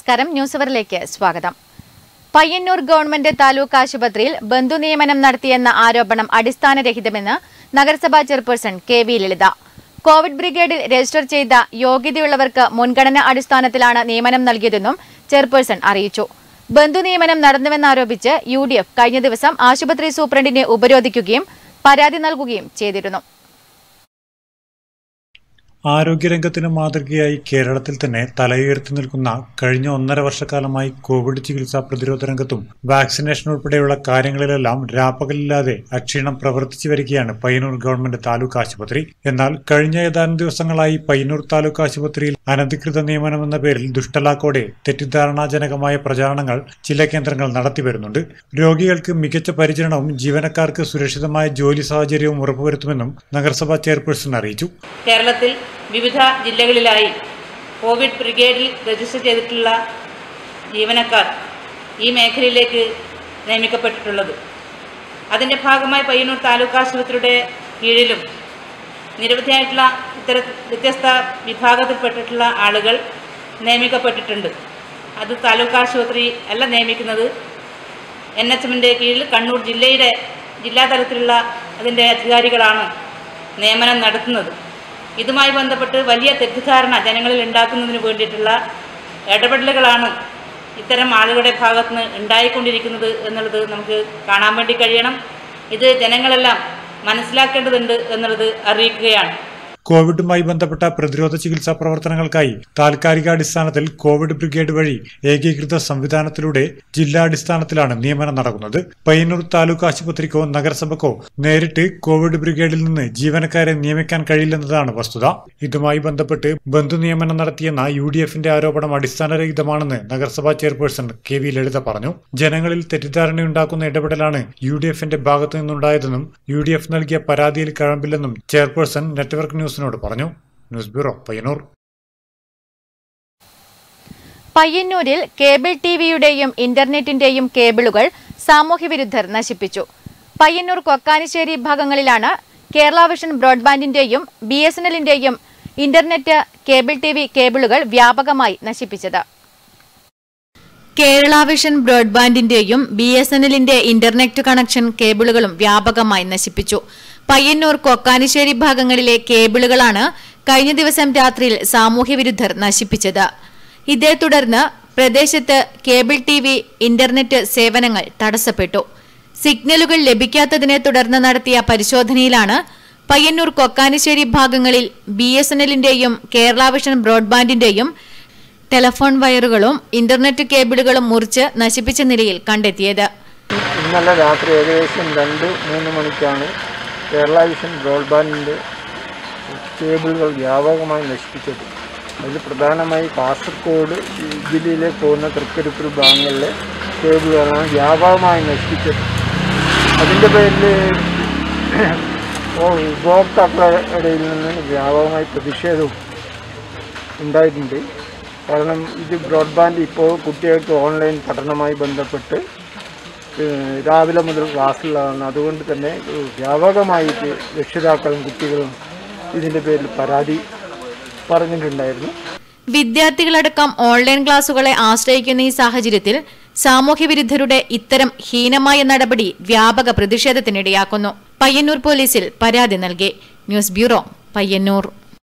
നമസ്കാരം ന്യൂസ് അവറിലേക്ക് സ്വാഗതം പയ്യന്നൂർ ഗവൺമെന്റ് താലൂക്ക് ആശുപത്രിയിൽ ബന്ധുനിയമനം നടത്തിയെന്ന ആരോപണം അടിസ്ഥാനരഹിതമെന്ന് നഗരസഭാ chairperson K V Lalitha Covid ബ്രിഗേഡിൽ രജിസ്റ്റർ ചെയ്ത യോഗ്യതയുള്ളവർക്ക് മുൻഗണന അടിസ്ഥാനത്തിലാണ് നിയമനം നൽകിയതെന്നും ചെയർപേഴ്സൺ അറിയിച്ചു ബന്ധുനിയമനം നടന്നുവെന്നാരോപിച്ച് യു ഡി എഫ് കഴിഞ്ഞ ദിവസം ആശുപത്രി സൂപ്രണ്ടിനെ ഉപരോധിക്കുകയും പരാതി നൽകുകയും ചെയ്തിരുന്നു ആരോഗ്യരംഗത്തിന് മാതൃകയായി കേരളത്തിൽ തന്നെ തലയുയർത്തി നിൽക്കുന്ന കഴിഞ്ഞ ഒന്നര വർഷക്കാലമായി കോവിഡ് ചികിത്സാ പ്രതിരോധ രംഗത്തും വാക്സിനേഷൻ ഉൾപ്പെടെയുള്ള കാര്യങ്ങളിലെല്ലാം രാപ്പകലില്ലാതെ അക്ഷീണം പ്രവർത്തിച്ചു വരികയാണ് പയ്യന്നൂർ ഗവൺമെന്റ് താലൂക്ക് ആശുപത്രി എന്നാൽ കഴിഞ്ഞ ഏതാനും ദിവസങ്ങളായി പയ്യന്നൂർ താലൂക്ക് ആശുപത്രിയിൽ അനധികൃത നിയമനം എന്ന പേരിൽ ദുഷ്ടലാക്കോടെ തെറ്റിദ്ധാരണാജനകമായ പ്രചാരണങ്ങൾ ചില കേന്ദ്രങ്ങൾ നടത്തിവരുന്നുണ്ട് രോഗികൾക്ക് മികച്ച പരിചരണവും ജീവനക്കാർക്ക് സുരക്ഷിതമായ ജോലി സാഹചര്യവും ഉറപ്പുവരുത്തുമെന്നും നഗരസഭാ ചെയർപേഴ്സൺ അറിയിച്ചു കേരളത്തിൽ വിവിധ ജില്ലകളിലായി കോവിഡ് ബ്രിഗേഡിൽ രജിസ്റ്റർ ചെയ്തിട്ടുള്ള ജീവനക്കാർ ഈ മേഖലയിലേക്ക് നിയമിക്കപ്പെട്ടിട്ടുള്ളത് അതിൻ്റെ ഭാഗമായി പയ്യന്നൂർ താലൂക്ക് ആശുപത്രിയുടെ കീഴിലും നിരവധിയായിട്ടുള്ള ഇത്തര വ്യത്യസ്ത വിഭാഗത്തിൽപ്പെട്ടിട്ടുള്ള ആളുകൾ നിയമിക്കപ്പെട്ടിട്ടുണ്ട് അത് താലൂക്ക് ആശുപത്രി അല്ല നിയമിക്കുന്നത് എൻ എച്ച് എമ്മിൻ്റെ കീഴിൽ കണ്ണൂർ ജില്ലയുടെ ജില്ലാതലത്തിലുള്ള അതിൻ്റെ അധികാരികളാണ് നിയമനം നടത്തുന്നത് ഇതുമായി ബന്ധപ്പെട്ട് വലിയ തെറ്റിദ്ധാരണ ജനങ്ങളിൽ ഉണ്ടാക്കുന്നതിന് വേണ്ടിയിട്ടുള്ള ഇടപെടലുകളാണ് ഇത്തരം ആളുകളുടെ ഭാഗത്ത് നിന്ന് ഉണ്ടായിക്കൊണ്ടിരിക്കുന്നത് എന്നുള്ളത് നമുക്ക് കാണാൻ വേണ്ടി കഴിയണം ഇത് ജനങ്ങളെല്ലാം മനസ്സിലാക്കേണ്ടതുണ്ട് എന്നുള്ളത് അറിയിക്കുകയാണ് കോവിഡുമായി ബന്ധപ്പെട്ട പ്രതിരോധ ചികിത്സാ പ്രവർത്തനങ്ങൾക്കായി താൽക്കാലികാടിസ്ഥാനത്തിൽ കോവിഡ് ബ്രിഗേഡ് വഴി ഏകീകൃത സംവിധാനത്തിലൂടെ ജില്ലാടിസ്ഥാനത്തിലാണ് നിയമനം നടക്കുന്നത് പയ്യന്നൂർ താലൂക്ക് ആശുപത്രിക്കോ നഗരസഭക്കോ നേരിട്ട് കോവിഡ് ബ്രിഗേഡിൽ നിന്ന് ജീവനക്കാരെ നിയമിക്കാൻ കഴിയില്ലെന്നതാണ് വസ്തുത ഇതുമായി ബന്ധപ്പെട്ട് ബന്ധുനിയമനം നടത്തിയെന്ന യു ഡി എഫിന്റെ ആരോപണം അടിസ്ഥാനരഹിതമാണെന്ന് നഗരസഭാ ചെയർപേഴ്സൺ കെ വി ലളിത പറഞ്ഞു ജനങ്ങളിൽ തെറ്റിദ്ധാരണയുണ്ടാക്കുന്ന ഇടപെടലാണ് യു ഡി എഫിന്റെ ഭാഗത്തു നിന്നുണ്ടായതെന്നും യു ഡി എഫ് നൽകിയ പരാതിയിൽ കഴമ്പില്ലെന്നും ചെയർപേഴ്സൺ നെറ്റ്വർക്ക് ന്യൂസിനോട് പറഞ്ഞു ന്യൂസ് ബ്യൂറോ പയ്യന്നൂർ പയ്യന്നൂരിൽ കേബിൾ ടിവിയുടെയും ഇന്റർനെറ്റിന്റെയും കേബിളുകൾ സാമൂഹ്യവിരുദ്ധർ നശിപ്പിച്ചു പയ്യന്നൂർ കൊക്കാനിശ്ശേരി ഭാഗങ്ങളിലാണ് കേരള വിഷൻ ബ്രോഡ്ബാൻഡിന്റെയും ബി എസ് എൻ എല്ലിന്റെയും ഇന്റർനെറ്റ് കേബിൾ ടി വി കേബിളുകൾ വ്യാപകമായി നശിപ്പിച്ചത് കേരള വിഷൻ ബ്രോഡ്ബാൻഡിന്റെയും ബി എസ് എൻ എല്ലിന്റെ ഇന്റർനെറ്റ് കണക്ഷൻ കേബിളുകളും വ്യാപകമായി നശിപ്പിച്ചു പയ്യന്നൂർ കൊക്കാനിശ്ശേരി ഭാഗങ്ങളിലെ കേബിളുകളാണ് കഴിഞ്ഞ ദിവസം രാത്രിയിൽ സാമൂഹ്യവിരുദ്ധർ നശിപ്പിച്ചത് ഇതേ തുടർന്ന് പ്രദേശത്ത് കേബിൾ ടി വി ഇന്റർനെറ്റ് സേവനങ്ങൾ തടസ്സപ്പെട്ടു സിഗ്നലുകൾ ലഭിക്കാത്തതിനെ തുടർന്ന് നടത്തിയ പരിശോധനയിലാണ് പയ്യന്നൂർ കൊക്കാനിശ്ശേരി ഭാഗങ്ങളിൽ ബി എസ് എൻ എല്ലിന്റെയും കേരള വിഷൻ ബ്രോഡ്ബാൻഡിന്റെയും ടെലഫോൺ വയറുകളും ഇന്റർനെറ്റ് കേബിളുകളും മുറിച്ച് നശിപ്പിച്ച നിലയിൽ കണ്ടെത്തിയത് ഇന്നലെ രാത്രി ഏകദേശം രണ്ട് മൂന്ന് മണിക്കാണ് കേരള വിഷൻ ബ്രോഡ്ബാൻഡിൻ്റെ കേബിളുകൾ വ്യാപകമായി നശിപ്പിച്ചത് അതിൽ പ്രധാനമായി കാസർഗോഡ് ജില്ലയിലേക്ക് പോകുന്ന തൃക്കരിപ്പൂർ ഭാഗങ്ങളിലെ കേബിളുകളാണ് വ്യാപകമായി നശിപ്പിച്ചത് അതിൻ്റെ പേരിൽ ഉപഭോക്താക്കളുടെ ഇടയിൽ നിന്ന് വ്യാപകമായി പ്രതിഷേധവും ഉണ്ടായിട്ടുണ്ട് കാരണം ഇത് ബ്രോഡ്ബാൻഡ് ഇപ്പോൾ കുട്ടികൾക്ക് ഓൺലൈൻ പഠനവുമായി ബന്ധപ്പെട്ട് ഏഹ് രാവിലെ മുതൽ ക്ലാസ്സിലാണ് അതുകൊണ്ട് തന്നെ ഏഹ് വ്യാപകമായിട്ട് രക്ഷിതാക്കളും കുട്ടികളും ഇതിൻ്റെ പേരിൽ പരാതി പറഞ്ഞിട്ടുണ്ടായിരുന്നു വിദ്യാർത്ഥികളടക്കം ഓൺലൈൻ ക്ലാസുകളെ ആശ്രയിക്കുന്ന ഈ സാഹചര്യത്തിൽ സാമൂഹ്യവിരുദ്ധരുടെ ഇത്തരം ഹീനമായ നടപടി വ്യാപക പ്രതിഷേധത്തിനിടയാക്കുന്നു പയ്യന്നൂർ പോലീസിൽ പരാതി നൽകി ന്യൂസ് ബ്യൂറോ പയ്യന്നൂർ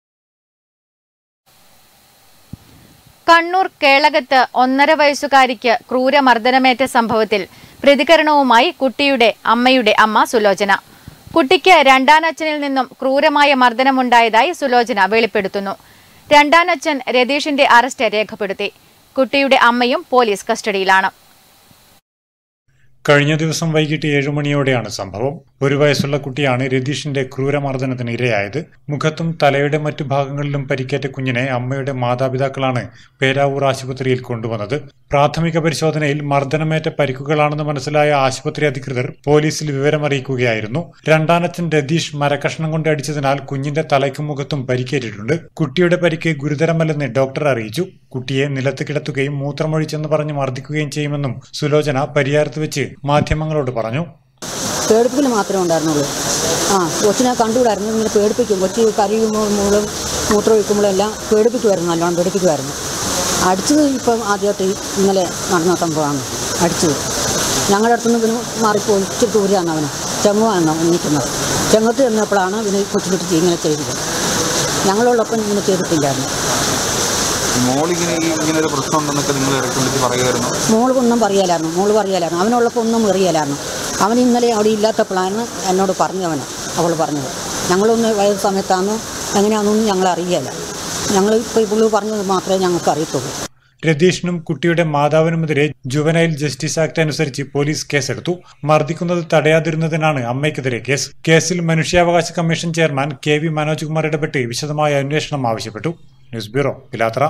കണ്ണൂർ കേളകത്ത് ഒന്നര വയസ്സുകാരിക്ക് ക്രൂരമർദ്ദനമേറ്റ സംഭവത്തിൽ പ്രതികരണവുമായി കുട്ടിയുടെ അമ്മയുടെ അമ്മ സുലോചന കുട്ടിക്ക് രണ്ടാനച്ഛനിൽ നിന്നും ക്രൂരമായ മർദ്ദനമുണ്ടായതായി സുലോചന വെളിപ്പെടുത്തുന്നു രണ്ടാനച്ഛൻ രതീഷിന്റെ അറസ്റ്റ് രേഖപ്പെടുത്തി കുട്ടിയുടെ അമ്മയും പോലീസ് കസ്റ്റഡിയിലാണ് കഴിഞ്ഞ ദിവസം വൈകിട്ട് ഏഴു മണിയോടെയാണ് സംഭവം ഒരു വയസ്സുള്ള കുട്ടിയാണ് രതീഷിന്റെ ക്രൂരമർദ്ദനത്തിന് ഇരയായത് മുഖത്തും തലയുടെ മറ്റു ഭാഗങ്ങളിലും പരിക്കേറ്റ കുഞ്ഞിനെ അമ്മയുടെ മാതാപിതാക്കളാണ് പേരാവൂർ ആശുപത്രിയിൽ കൊണ്ടുവന്നത് പ്രാഥമിക പരിശോധനയിൽ മർദ്ദനമേറ്റ പരിക്കുകളാണെന്ന് മനസ്സിലായ ആശുപത്രി അധികൃതർ പോലീസിൽ വിവരമറിയിക്കുകയായിരുന്നു രണ്ടാനച്ഛൻ രതീഷ് മരക്കഷ്ണം കൊണ്ട് അടിച്ചതിനാൽ കുഞ്ഞിന്റെ തലയ്ക്കും മുഖത്തും പരിക്കേറ്റിട്ടുണ്ട് കുട്ടിയുടെ പരിക്ക് ഗുരുതരമല്ലെന്ന് ഡോക്ടർ അറിയിച്ചു കുട്ടിയെ നിലത്ത് കിടത്തുകയും മൂത്രമൊഴിച്ചെന്ന് പറഞ്ഞ് മർദ്ദിക്കുകയും ചെയ്യുമെന്നും സുലോചന പരിയാരത്ത് വെച്ച് മാധ്യമങ്ങളോട് പറഞ്ഞു പേടിപ്പിക്കൽ മാത്രമേ ഉണ്ടായിരുന്നുള്ളൂ ആ കൊച്ചിനെ കണ്ടുകൂടായിരുന്നു ഇങ്ങനെ പേടിപ്പിക്കും കൊച്ചി കരയുമ്പോൾ മൂളും മൂത്രം ഒഴിക്കുമ്പോഴെല്ലാം പേടിപ്പിക്കുമായിരുന്നു നല്ലോണം പേടിപ്പിക്കുമായിരുന്നു അടിച്ചത് ഇപ്പം ആദ്യമായിട്ട് ഇന്നലെ നടന്ന സംഭവമാണ് അടിച്ചത് ഞങ്ങളുടെ അടുത്തുനിന്ന് പിന്നെ മാറിപ്പോയി ഇച്ചിരി ദൂരെയാണ് അവന് ചെങ്ങുവാണ് നിൽക്കുന്നത് ചെങ്ങോട്ട് ചെന്നപ്പോഴാണ് ഇവന് കൊച്ചുകുട്ടി ഇങ്ങനെ ചെയ്തത് ഞങ്ങളുള്ളപ്പം ഇങ്ങനെ ചെയ്തിട്ടില്ലായിരുന്നു മോളിങ്ങനെ ഈ ഇങ്ങനെ ഒരു പ്രശ്നം ഉണ്ടെന്നൊക്കെ നിങ്ങൾ ഇടയ്ക്ക് വിളിച്ച് പറയുമായിരുന്നു മോള് ഒന്നും പറയലായിരുന്നു മോള് പറയലായിരുന്നു അവനുള്ളപ്പോൾ ഒന്നും അറിയലായിരുന്നു അവൻ ഇന്നലെ അവിടെ ഇല്ലാത്തപ്പോഴാണ് എന്നോട് പറഞ്ഞവന് അവൾ പറഞ്ഞത് ഞങ്ങളൊന്ന് വയസ്സ് സമയത്താണ് എങ്ങനെയാണെന്നൊന്നും ഞങ്ങൾ അറിയില്ല ഞങ്ങൾ ഇപ്പോൾ പുള്ളി പറഞ്ഞത് മാത്രമേ ഞങ്ങൾക്ക് അറിയത്തുള്ളൂ രതീഷിനും കുട്ടിയുടെ മാതാവിനുമെതിരെ ജുവനൈൽ ജസ്റ്റിസ് ആക്ട് അനുസരിച്ച് പോലീസ് കേസെടുത്തു മർദ്ദിക്കുന്നത് തടയാതിരുന്നതിനാണ് അമ്മയ്ക്കെതിരെ കേസ് കേസിൽ മനുഷ്യാവകാശ commission chairman K V Manoj Kumar ഇടപെട്ട് വിശദമായ അന്വേഷണം ആവശ്യപ്പെട്ടു ന്യൂസ് ബ്യൂറോ പിലാത്ര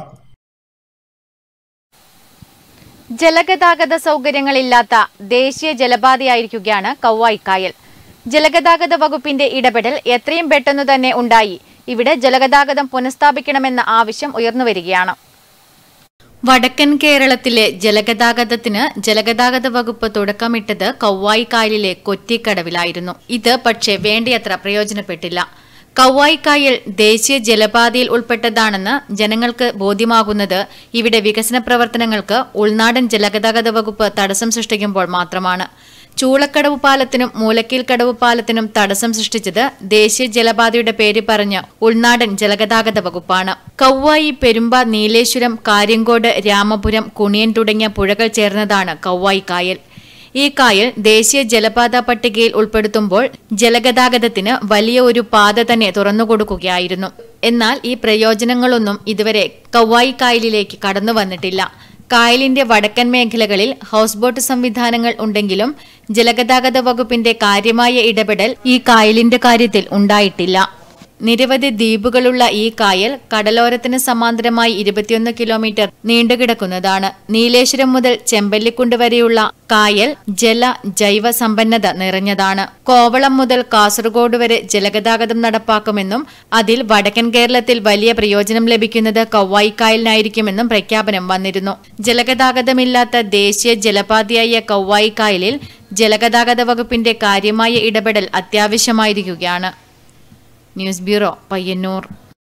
ജലഗതാഗത സൗകര്യങ്ങളില്ലാത്ത ദേശീയ ജലപാതയായിരിക്കുകയാണ് കൗവായി കായൽ ജലഗതാഗത വകുപ്പിന്റെ ഇടപെടൽ എത്രയും പെട്ടെന്നു തന്നെ ഉണ്ടായി ഇവിടെ ജലഗതാഗതം പുനഃസ്ഥാപിക്കണമെന്ന ആവശ്യം ഉയർന്നുവരികയാണ് വടക്കൻ കേരളത്തിലെ ജലഗതാഗതത്തിന് ജലഗതാഗത വകുപ്പ് തുടക്കമിട്ടത് കൗവായി കായലിലെ കൊറ്റിക്കടവിലായിരുന്നു ഇത് പക്ഷേ വേണ്ടയത്ര പ്രയോജനപ്പെട്ടില്ല കൗവായി കായൽ ദേശീയ ജലപാതയിൽ ഉൾപ്പെട്ടതാണെന്ന് ജനങ്ങൾക്ക് ബോധ്യമാകുന്നത് ഇവിടെ വികസന പ്രവർത്തനങ്ങൾക്ക് ഉൾനാടൻ ജലഗതാഗത വകുപ്പ് തടസ്സം സൃഷ്ടിക്കുമ്പോൾ മാത്രമാണ് ചൂളക്കടവ് പാലത്തിനും മൂലക്കീൽ കടവ് പാലത്തിനും തടസ്സം സൃഷ്ടിച്ചത് ദേശീയ ജലപാതയുടെ പേര് പറഞ്ഞ് ഉൾനാടൻ ജലഗതാഗത വകുപ്പാണ് കൗവായി പെരുമ്പ നീലേശ്വരം കാര്യങ്കോട് രാമപുരം കുണിയൻ തുടങ്ങിയ പുഴകൾ ചേർന്നതാണ് കൗവായി കായൽ ഈ കായൽ ദേശീയ ജലപാത പട്ടികയിൽ ഉൾപ്പെടുത്തുമ്പോൾ ജലഗതാഗതത്തിന് വലിയ ഒരു പാത തന്നെ തുറന്നുകൊടുക്കുകയായിരുന്നു എന്നാൽ ഈ പ്രയോജനങ്ങളൊന്നും ഇതുവരെ കൗവായി കായലിലേക്ക് കടന്നു വന്നിട്ടില്ല കായലിന്റെ വടക്കൻ മേഖലകളിൽ ഹൗസ് ബോട്ട് സംവിധാനങ്ങൾ ഉണ്ടെങ്കിലും ജലഗതാഗത വകുപ്പിന്റെ കാര്യമായ ഇടപെടൽ ഈ കായലിന്റെ കാര്യത്തിൽ ഉണ്ടായിട്ടില്ല നിരവധി ദ്വീപുകളുള്ള ഈ കായൽ കടലോരത്തിന് സമാന്തരമായി ഇരുപത്തിയൊന്ന് കിലോമീറ്റർ നീണ്ടുകിടക്കുന്നതാണ് നീലേശ്വരം മുതൽ ചെമ്പല്ലിക്കുണ്ട് വരെയുള്ള കായൽ ജല ജൈവ സമ്പന്നത നിറഞ്ഞതാണ് കോവളം മുതൽ കാസർഗോഡ് വരെ ജലഗതാഗതം നടപ്പാക്കുമെന്നും അതിൽ വടക്കൻ കേരളത്തിൽ വലിയ പ്രയോജനം ലഭിക്കുന്നത് കൗവായിക്കായലിനായിരിക്കുമെന്നും പ്രഖ്യാപനം വന്നിരുന്നു ജലഗതാഗതമില്ലാത്ത ദേശീയ ജലപാതയായ കൗവായിക്കായലിൽ ജലഗതാഗത വകുപ്പിന്റെ കാര്യമായ ഇടപെടൽ അത്യാവശ്യമായിരിക്കുകയാണ് news bureau Payyanur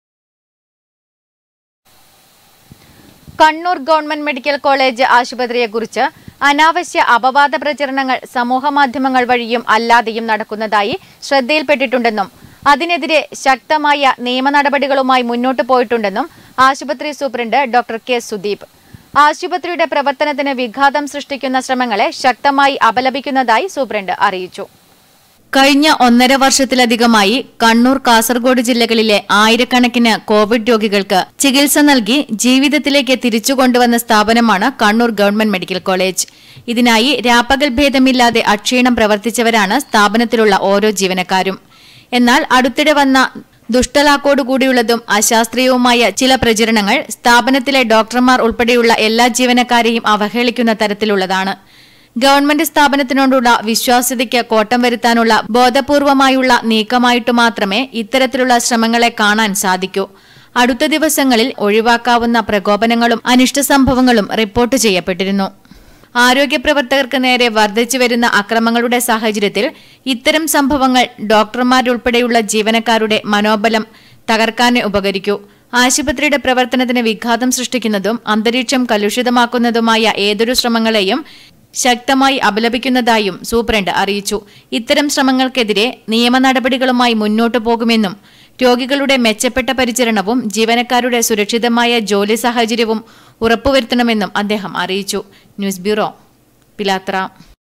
Kannur government medical college ആശുപത്രിയെക്കുറിച്ച് അനാവശ്യ അപവാദ പ്രചരണങ്ങൾ സമൂഹമാധ്യമങ്ങൾ വഴിയും അല്ലാതെയും നടക്കുന്നതായി ശ്രദ്ധയിൽപ്പെട്ടിട്ടുണ്ടെന്നും അതിനെതിരെ ശക്തമായ നിയമ നടപടികളുമായി മുന്നോട്ടു പോയിട്ടുണ്ടെന്നും ആശുപത്രി സൂപ്രണ്ട് ഡോക്ടർ കെ സുദീപ് ആശുപത്രിയുടെ പ്രവർത്തനത്തിന് വിഘാതം സൃഷ്ടിക്കുന്ന ശ്രമങ്ങളെ ശക്തമായി അപലപിക്കുന്നതായി സൂപ്രണ്ട് അറിയിച്ചു കഴിഞ്ഞ ഒന്നര വർഷത്തിലധികമായി കണ്ണൂർ കാസർഗോഡ് ജില്ലകളിലെ ആയിരക്കണക്കിന് കോവിഡ് രോഗികൾക്ക് ചികിത്സ നൽകി ജീവിതത്തിലേക്ക് തിരിച്ചു കൊണ്ടുവന്ന സ്ഥാപനമാണ് കണ്ണൂർ ഗവൺമെന്റ് മെഡിക്കൽ കോളേജ് ഇതിനായി രാപ്പകൽ ഭേദമില്ലാതെ അക്ഷീണം പ്രവർത്തിച്ചവരാണ് സ്ഥാപനത്തിലുള്ള ഓരോ ജീവനക്കാരും എന്നാൽ അടുത്തിടെ വന്ന ദുഷ്ടലാക്കോടുകൂടിയുള്ളതും അശാസ്ത്രീയവുമായ ചില പ്രചരണങ്ങൾ സ്ഥാപനത്തിലെ ഡോക്ടർമാർ ഉൾപ്പെടെയുള്ള എല്ലാ ജീവനക്കാരെയും അവഹേളിക്കുന്ന തരത്തിലുള്ളതാണ് ഗവൺമെന്റ് സ്ഥാപനത്തിനോടുള്ള വിശ്വാസ്യതയ്ക്ക് കോട്ടം വരുത്താനുള്ള ബോധപൂർവമായുള്ള നീക്കമായിട്ട് മാത്രമേ ഇത്തരത്തിലുള്ള ശ്രമങ്ങളെ കാണാൻ സാധിക്കൂ അടുത്ത ദിവസങ്ങളിൽ ഒഴിവാക്കാവുന്ന പ്രകോപനങ്ങളും അനിഷ്ട സംഭവങ്ങളും റിപ്പോർട്ട് ചെയ്യപ്പെട്ടിരുന്നു ആരോഗ്യപ്രവർത്തകർക്ക് നേരെ വർദ്ധിച്ചു വരുന്ന അക്രമങ്ങളുടെ സാഹചര്യത്തിൽ ഇത്തരം സംഭവങ്ങൾ ഡോക്ടർമാരുൾപ്പെടെയുള്ള ജീവനക്കാരുടെ മനോബലം തകർക്കാനേ ഉപകരിക്കൂ ആശുപത്രിയുടെ പ്രവർത്തനത്തിന് വിഘാതം സൃഷ്ടിക്കുന്നതും അന്തരീക്ഷം കലുഷിതമാക്കുന്നതുമായ ഏതൊരു ശ്രമങ്ങളെയും ശക്തമായി അപലപിക്കുന്നതായും സൂപ്രണ്ട് അറിയിച്ചു ഇത്തരം ശ്രമങ്ങൾക്കെതിരെ നിയമ നടപടികളുമായി മുന്നോട്ടു പോകുമെന്നും രോഗികളുടെ മെച്ചപ്പെട്ട പരിചരണവും ജീവനക്കാരുടെ സുരക്ഷിതമായ ജോലി സാഹചര്യവും ഉറപ്പുവരുത്തണമെന്നും അദ്ദേഹം അറിയിച്ചു ന്യൂസ് ബ്യൂറോ പിലാത്ര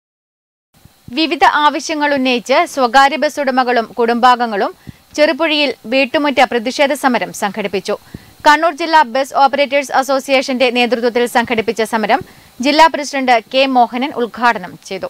വിവിധ ആവശ്യങ്ങൾ ഉന്നയിച്ച് സ്വകാര്യ ബസ് ഉടമകളും കുടുംബാംഗങ്ങളും ചെറുപുഴയിൽ വീട്ടുമുറ്റ പ്രതിഷേധ സമരം സംഘടിപ്പിച്ചു കണ്ണൂർ ജില്ലാ ബസ് ഓപ്പറേറ്റേഴ്സ് അസോസിയേഷന്റെ നേതൃത്വത്തിൽ സംഘടിപ്പിച്ച സമരം ജില്ലാ പ്രസിഡന്റ് കെ മോഹനൻ ഉദ്ഘാടനം ചെയ്തു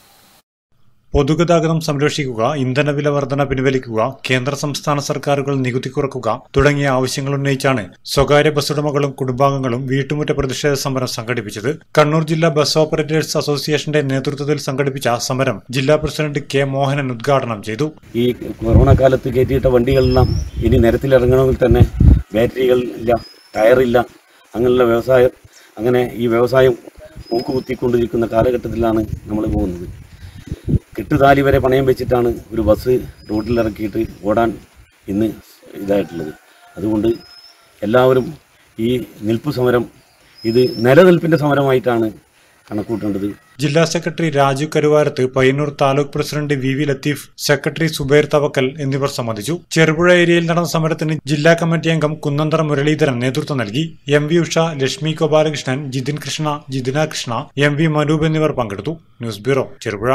പൊതുഗതാഗതം സംരക്ഷിക്കുക ഇന്ധനവില വർധന പിൻവലിക്കുക കേന്ദ്ര സംസ്ഥാന സർക്കാരുകൾ നികുതി കുറക്കുക തുടങ്ങിയ ആവശ്യങ്ങൾ ഉന്നയിച്ചാണ് സ്വകാര്യ ബസ് ഉടമകളും കുടുംബാംഗങ്ങളും വീട്ടുമുറ്റ പ്രതിഷേധ സമരം സംഘടിപ്പിച്ചത് കണ്ണൂർ ജില്ലാ ബസ് ഓപ്പറേറ്റേഴ്സ് അസോസിയേഷന്റെ നേതൃത്വത്തിൽ സംഘടിപ്പിച്ച സമരം ജില്ലാ പ്രസിഡന്റ് കെ മോഹനൻ ഉദ്ഘാടനം ചെയ്തു ഈ കൊറോണ കാലത്ത് കയറ്റിയിട്ട വണ്ടികളെല്ലാം ഇനി നിരത്തിലിറങ്ങണമെങ്കിൽ തന്നെ ബാറ്ററികൾ ഇല്ല ടയറില്ല അങ്ങനെയുള്ള വ്യവസായം അങ്ങനെ ഈ വ്യവസായം മൂക്കുകുത്തിക്കൊണ്ടിരിക്കുന്ന കാലഘട്ടത്തിലാണ് നമ്മൾ പോകുന്നത് കെട്ടുതാലി വരെ പണയം വെച്ചിട്ടാണ് ഒരു ബസ് റോഡിലിറക്കിയിട്ട് ഓടാൻ ഇന്ന് ഇതായിട്ടുള്ളത് അതുകൊണ്ട് എല്ലാവരും ഈ നിൽപ്പ് സമരം ഇത് നിലനിൽപ്പിൻ്റെ സമരമായിട്ടാണ് കണക്കൂട്ടേണ്ടത് ജില്ലാ secretary Raju Karuvarath Payyanur taluk president V V Latheef secretary Subair Thavakkal എന്നിവർ സംബന്ധിച്ചു ചെറുപുഴ ഏരിയയിൽ നടന്ന സമരത്തിന് ജില്ലാ കമ്മിറ്റി അംഗം കുന്നന്തറ മുരളീധരൻ നേതൃത്വം നൽകി M V Usha Lakshmi Gopalakrishnan Jithin Krishna Jithina Krishna M V Manoop എന്നിവർ പങ്കെടുത്തു ന്യൂസ് ബ്യൂറോ ചെറുപുഴ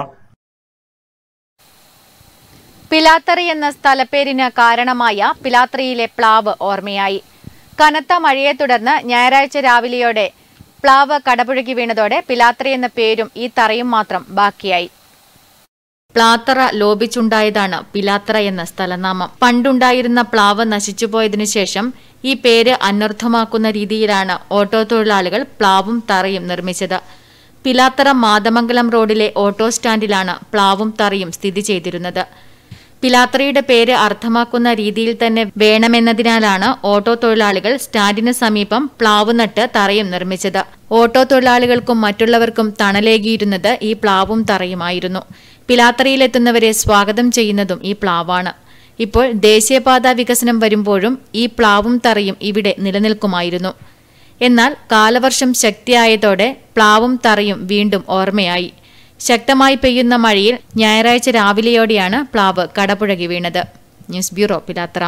പിലാത്തറി എന്ന സ്ഥലപ്പേരിന് കാരണമായ പിലാത്തറിയിലെ പ്ലാവ് ഓർമ്മയായി കനത്ത മഴയെ തുടർന്ന് ഞായറാഴ്ച രാവിലെയോടെ പ്ലാവ് കടപുഴകി വീണതോടെ പിലാത്തറി എന്ന പേരും ഈ തറയും മാത്രം ബാക്കിയായി പ്ലാത്തറ ലോപിച്ചുണ്ടായതാണ് പിലാത്തറ എന്ന സ്ഥലനാമം പണ്ടുണ്ടായിരുന്ന പ്ലാവ് നശിച്ചുപോയതിനു ശേഷം ഈ പേര് അനർത്ഥമാക്കുന്ന രീതിയിലാണ് ഓട്ടോ തൊഴിലാളികൾ പ്ലാവും തറയും നിർമ്മിച്ചത് പിലാത്തറ മാതമംഗലം റോഡിലെ ഓട്ടോ സ്റ്റാൻഡിലാണ് പ്ലാവും തറയും സ്ഥിതി ചെയ്തിരുന്നത് പിലാത്തറയുടെ പേര് അർത്ഥമാക്കുന്ന രീതിയിൽ തന്നെ വേണമെന്നതിനാലാണ് ഓട്ടോ തൊഴിലാളികൾ സ്റ്റാൻഡിന് സമീപം പ്ലാവ് നട്ട് തറയും നിർമ്മിച്ചത് ഓട്ടോ തൊഴിലാളികൾക്കും മറ്റുള്ളവർക്കും തണലേകിയിരുന്നത് ഈ പ്ലാവും തറയുമായിരുന്നു പിലാത്തറയിലെത്തുന്നവരെ സ്വാഗതം ചെയ്യുന്നതും ഈ പ്ലാവാണ് ഇപ്പോൾ ദേശീയപാത വികസനം വരുമ്പോഴും ഈ പ്ലാവും തറയും ഇവിടെ നിലനിൽക്കുമായിരുന്നു എന്നാൽ കാലവർഷം ശക്തിയായതോടെ പ്ലാവും തറയും വീണ്ടും ഓർമ്മയായി ശക്തമായി പെയ്യുന്ന മഴയിൽ ഞായറാഴ്ച രാവിലെയോടെയാണ് പ്ലാവ് കടപുഴകി വീണത് news bureau Pilathara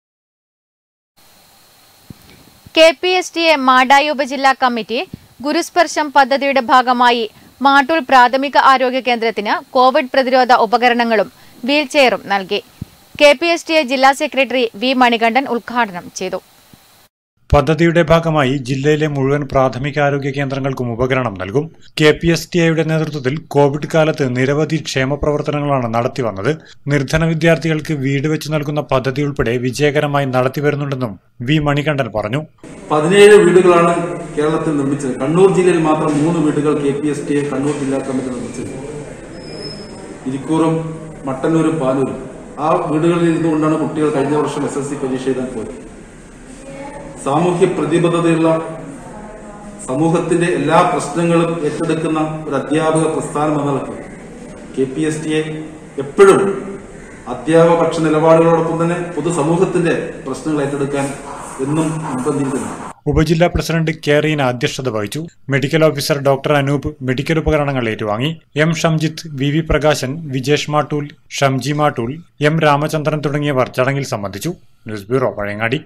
K P S T A Madayi ഉപജില്ലാ കമ്മിറ്റി ഗുരുസ്പർശം പദ്ധതിയുടെ ഭാഗമായി മാട്ടൂൽ പ്രാഥമിക ആരോഗ്യ കേന്ദ്രത്തിന് കോവിഡ് പ്രതിരോധ ഉപകരണങ്ങളും വീൽചെയറും നൽകി K P S T A ജില്ലാ സെക്രട്ടറി വി മണികണ്ഠൻ ഉദ്ഘാടനം ചെയ്തു പദ്ധതിയുടെ ഭാഗമായി ജില്ലയിലെ മുഴുവൻ പ്രാഥമികാരോഗ്യ കേന്ദ്രങ്ങൾക്കും ഉപകരണം നൽകും കെ പി എസ് ടി ഐയുടെ നേതൃത്വത്തിൽ കോവിഡ് കാലത്ത് നിരവധി ക്ഷേമ പ്രവർത്തനങ്ങളാണ് നടത്തിവന്നത് നിർധന വിദ്യാർത്ഥികൾക്ക് വീട് വെച്ച് നൽകുന്ന പദ്ധതി ഉൾപ്പെടെ വിജയകരമായി നടത്തിവരുന്നുണ്ടെന്നും വി മണികണ്ഠൻ പറഞ്ഞു പതിനേഴ് വീടുകളാണ് കേരളത്തിൽ നിർമ്മിച്ചത് കണ്ണൂർ ജില്ലയിൽ മാത്രം മൂന്ന് വീടുകൾ K P S T Kannur ജില്ലാ കമ്മിറ്റി നിർമ്മിച്ചത് ഇരിക്കൂറും മട്ടന്നൂരും പാനൂരും ആ വീടുകളിൽ ഇരുന്നുകൊണ്ടാണ് കുട്ടികൾ കഴിഞ്ഞ വർഷം എസ് എസ് സി പരീക്ഷ എഴുതാൻ പോയത് സാമൂഹ്യ പ്രതിബദ്ധതയുള്ള സമൂഹത്തിന്റെ എല്ലാ പ്രശ്നങ്ങളും ഏറ്റെടുക്കുന്ന ഒരു അധ്യാപക പ്രസ്ഥാനം എന്ന നിലയ്ക്ക് K P S T A എപ്പോഴും അധ്യാപക പക്ഷ നിലപാടുകളോടൊപ്പം തന്നെ പൊതുസമൂഹത്തിന്റെ പ്രശ്നങ്ങൾ ഏറ്റെടുക്കാൻ എന്നും മുൻപന്തിയിലാണ് ഉപജില്ലാ പ്രസിഡന്റ് കെ റീന അധ്യക്ഷത വഹിച്ചു medical officer doctor Anoop medical ഉപകരണങ്ങൾ ഏറ്റുവാങ്ങി M Shamjith V V Prakashan Vijesh Mattool Shamji Mattool M Ramachandran തുടങ്ങിയവർ ചടങ്ങിൽ സംബന്ധിച്ചു ന്യൂസ് ബ്യൂറോ പഴയങ്ങാടി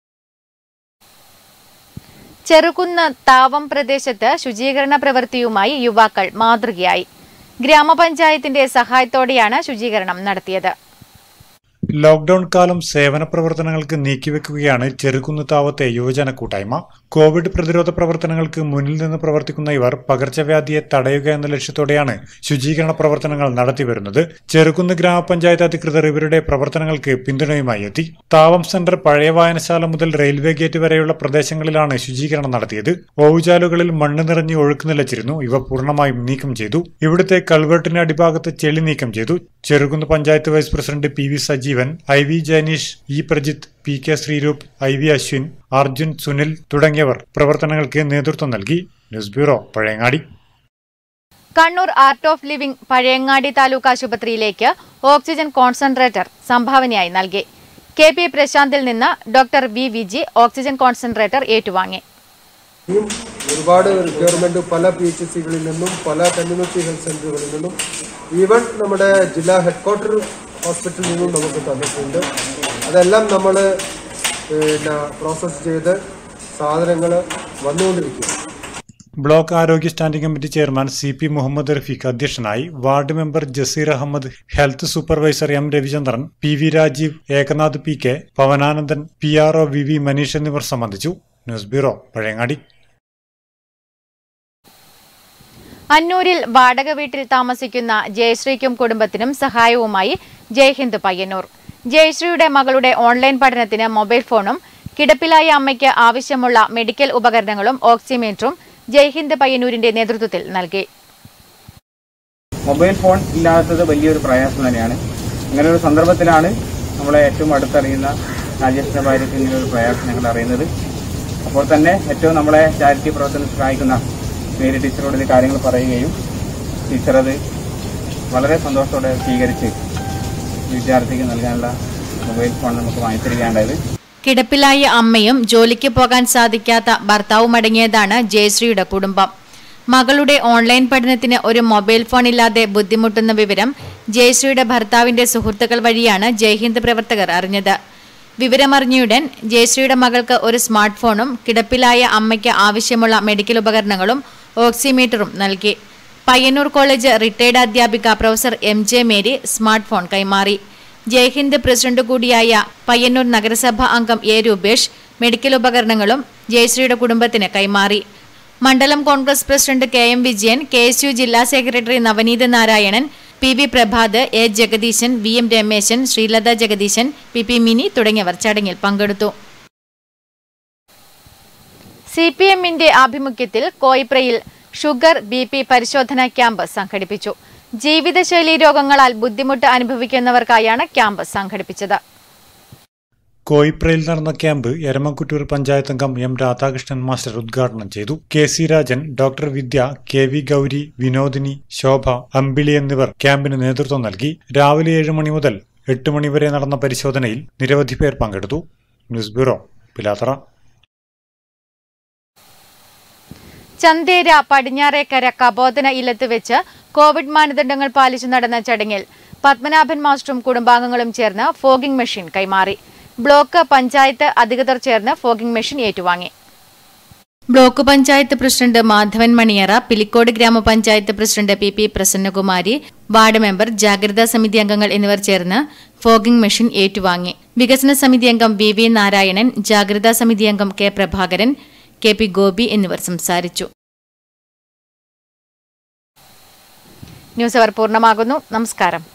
ചെറുകുന്ന് താവം പ്രദേശത്ത് ശുചീകരണ പ്രവൃത്തിയുമായി യുവാക്കൾ മാതൃകയായി ഗ്രാമപഞ്ചായത്തിന്റെ സഹായത്തോടെയാണ് ശുചീകരണം നടത്തിയത് ലോക്ഡൌൺ കാലം സേവന പ്രവർത്തനങ്ങൾക്ക് നീക്കിവെക്കുകയാണ് ചെറുകുന്ന് താവത്തെ യുവജന കൂട്ടായ്മ കോവിഡ് പ്രതിരോധ പ്രവർത്തനങ്ങൾക്ക് മുന്നിൽ നിന്ന് പ്രവർത്തിക്കുന്ന ഇവർ പകർച്ചവ്യാധിയെ തടയുക എന്ന ലക്ഷ്യത്തോടെയാണ് ശുചീകരണ പ്രവർത്തനങ്ങൾ നടത്തിവരുന്നത് ചെറുകുന്ന് ഗ്രാമപഞ്ചായത്ത് അധികൃതർ ഇവരുടെ പ്രവർത്തനങ്ങൾക്ക് പിന്തുണയുമായി എത്തി താവം സെന്റർ പഴയ വായനശാല മുതൽ റെയിൽവേ ഗേറ്റ് വരെയുള്ള പ്രദേശങ്ങളിലാണ് ശുചീകരണം നടത്തിയത് ഓവുചാലുകളിൽ മണ്ണ് നിറഞ്ഞ് ഒഴുക്ക് നിലച്ചിരുന്നു ഇവ പൂർണ്ണമായും നീക്കം ചെയ്തു ഇവിടുത്തെ കൾവേർട്ടിന് അടിഭാഗത്ത് ചെളി നീക്കം ചെയ്തു Cherukunnu panchayat vice president P V Sajeevan I V Janeesh E Prajith P K Sreeroop I V Ashwin Arjun Sunil തുടങ്ങിയവർ പ്രവർത്തനങ്ങൾക്ക് നേതൃത്വം നൽകി news bureau Pazhayangadi Kannur art of living Pazhayangadi taluk ആശുപത്രിയിലേക്ക് ഓക്സിജൻ കോൺസെൻട്രേറ്റർ സംഭാവനയായി നൽകി കെ പി പ്രശാന്തിൽ നിന്ന് doctor V Viji oxygen concentrator ഏറ്റുവാങ്ങി ഇനിയും ഒരുപാട് റിക്വയർമെന്റ് പല പി എച്ച് സികളിൽ നിന്നും പല കമ്മ്യൂണിറ്റി ഹെൽത്ത് സെന്ററുകളിൽ നിന്നും ഈവൻ നമ്മുടെ ജില്ലാ ഹെഡ്ക്വാർട്ടർ ഹോസ്പിറ്റലിൽ നിന്നും നമുക്ക് തന്നിട്ടുണ്ട് അതെല്ലാം നമ്മൾ പിന്നെ പ്രോസസ്സ് ചെയ്ത് സാധനങ്ങൾ വന്നുകൊണ്ടിരിക്കും ബ്ലോക്ക് ആരോഗ്യ standing committee chairman C P Muhammad Rafeeq അധ്യക്ഷനായി ward member Jaseer Ahammed health supervisor M Ravichandran P V Rajeev Ekanath P K Pavanandan P R O V V Maneesh എന്നിവർ സംബന്ധിച്ചു ന്യൂസ് ബ്യൂറോ പഴയങ്ങാടി അന്നൂരിൽ വാടക വീട്ടിൽ താമസിക്കുന്ന ജയശ്രീക്കും കുടുംബത്തിനും സഹായവുമായി ജയ്ഹിന്ദ് പയ്യന്നൂർ ജയശ്രീയുടെ മകളുടെ ഓൺലൈൻ പഠനത്തിന് മൊബൈൽ ഫോണും കിടപ്പിലായ അമ്മയ്ക്ക് ആവശ്യമുള്ള മെഡിക്കൽ ഉപകരണങ്ങളും ഓക്സിമീറ്ററും ജയ്ഹിന്ദ് പയ്യന്നൂരിന്റെ നേതൃത്വത്തിൽ നൽകി മൊബൈൽ ഫോൺ ഇല്ലാത്തത് വലിയൊരു പ്രയാസം തന്നെയാണ് അങ്ങനെ ഒരു സന്ദർഭത്തിലാണ് നമ്മളെ ഏറ്റവും അടുത്തറിയുന്ന രാജേഷിന്റെ ഭാര്യയ്ക്ക് ഇങ്ങനെ ഒരു പ്രയാസം ഞങ്ങൾ അറിയുന്നത് അപ്പോൾ തന്നെ ഏറ്റവും നമ്മളെ ചാരിറ്റി പ്രവർത്തനം സഹായിക്കുന്ന മേരി ടീച്ചറോട് ഇത് കാര്യങ്ങൾ പറയുകയും ടീച്ചർ അത് വളരെ സന്തോഷത്തോടെ സ്വീകരിച്ച് വിദ്യാർത്ഥിക്ക് നൽകാനുള്ള മൊബൈൽ ഫോൺ നമുക്ക് വാങ്ങിത്തരികയുണ്ടായത് കിടപ്പിലായ അമ്മയും ജോലിക്ക് പോകാൻ സാധിക്കാത്ത ഭർത്താവും അടങ്ങിയതാണ് ജയശ്രീയുടെ കുടുംബം മകളുടെ ഓൺലൈൻ പഠനത്തിന് ഒരു മൊബൈൽ ഫോൺ ഇല്ലാതെ ബുദ്ധിമുട്ടുന്ന വിവരം ജയശ്രീയുടെ ഭർത്താവിന്റെ സുഹൃത്തുക്കൾ വഴിയാണ് ജയ്ഹിന്ദ് പ്രവർത്തകർ അറിഞ്ഞത് വിവരമറിഞ്ഞയുടൻ ജയശ്രീയുടെ മകൾക്ക് ഒരു സ്മാർട്ട് ഫോണും കിടപ്പിലായ അമ്മയ്ക്ക് ആവശ്യമുള്ള മെഡിക്കൽ ഉപകരണങ്ങളും ഓക്സിമീറ്ററും നൽകി പയ്യന്നൂർ കോളേജ് റിട്ടയർഡ് അധ്യാപിക professor M J Mary smart phone കൈമാറി ജയ്ഹിന്ദ് പ്രസിഡന്റ് കൂടിയായ പയ്യന്നൂർ നഗരസഭ അംഗം എ രൂപേഷ് മെഡിക്കൽ ഉപകരണങ്ങളും ജയശ്രീയുടെ കുടുംബത്തിന് കൈമാറി മണ്ഡലം Congress president K M Vijayan K S U ജില്ലാ secretary Navaneeth Narayanan P V Prabhath A Jagadeesan V M Rameshan Sreelatha Jagadeesan P P Mini തുടങ്ങിയവർ ചടങ്ങിൽ പങ്കെടുത്തു സി പി എമ്മിന്റെ ആഭിമുഖ്യത്തിൽ കോയിപ്രയിൽ ഷുഗർ ബി പി പരിശോധനാ ക്യാമ്പ് സംഘടിപ്പിച്ചു ജീവിതശൈലി രോഗങ്ങളാൽ ബുദ്ധിമുട്ട് അനുഭവിക്കുന്നവർക്കായാണ് ക്യാമ്പ് സംഘടിപ്പിച്ചത് കോയിപ്രയിൽ നടന്ന ക്യാമ്പ് എരമക്കുറ്റൂർ പഞ്ചായത്ത് അംഗം എം രാധാകൃഷ്ണൻ മാസ്റ്റർ ഉദ്ഘാടനം ചെയ്തു K C Rajan doctor Vidya K V Gauri Vinodini Shobha Ambili എന്നിവർ ക്യാമ്പിന് നേതൃത്വം നൽകി രാവിലെ ഏഴ് മണി മുതൽ എട്ട് മണി വരെ നടന്ന പരിശോധനയിൽ നിരവധി പേർ പങ്കെടുത്തു ന്യൂസ് ബ്യൂറോ പിലാത്തറ ചന്തേര പടിഞ്ഞാറേക്കര കബോധന ഇല്ലത്ത് വെച്ച് കോവിഡ് മാനദണ്ഡങ്ങൾ പാലിച്ചു നടന്ന ചടങ്ങിൽ പത്മനാഭൻ മാസ്റ്ററും കുടുംബാംഗങ്ങളും ചേർന്ന് ഫോഗിംഗ് മെഷീൻ കൈമാറി ബ്ലോക്ക് പഞ്ചായത്ത് അധികൃതർ ചേർന്ന് ഫോഗിംഗ് മെഷീൻ ഏറ്റുവാങ്ങി ബ്ലോക്ക് പഞ്ചായത്ത് പ്രസിഡന്റ് മാധവൻ മണിയറ പിലിക്കോട് ഗ്രാമപഞ്ചായത്ത് president P P Prasannakumari ward member ജാഗ്രതാ സമിതി അംഗങ്ങൾ എന്നിവർ ചേർന്ന് ഫോഗിംഗ് മെഷീൻ ഏറ്റുവാങ്ങി വികസന സമിതി അംഗം വി വി നാരായണൻ ജാഗ്രതാ സമിതി അംഗം K Prabhakaran K P Gopi എന്നിവർ സംസാരിച്ചു ന്യൂസ് അവർ പൂർണ്ണമാകുന്നു നമസ്കാരം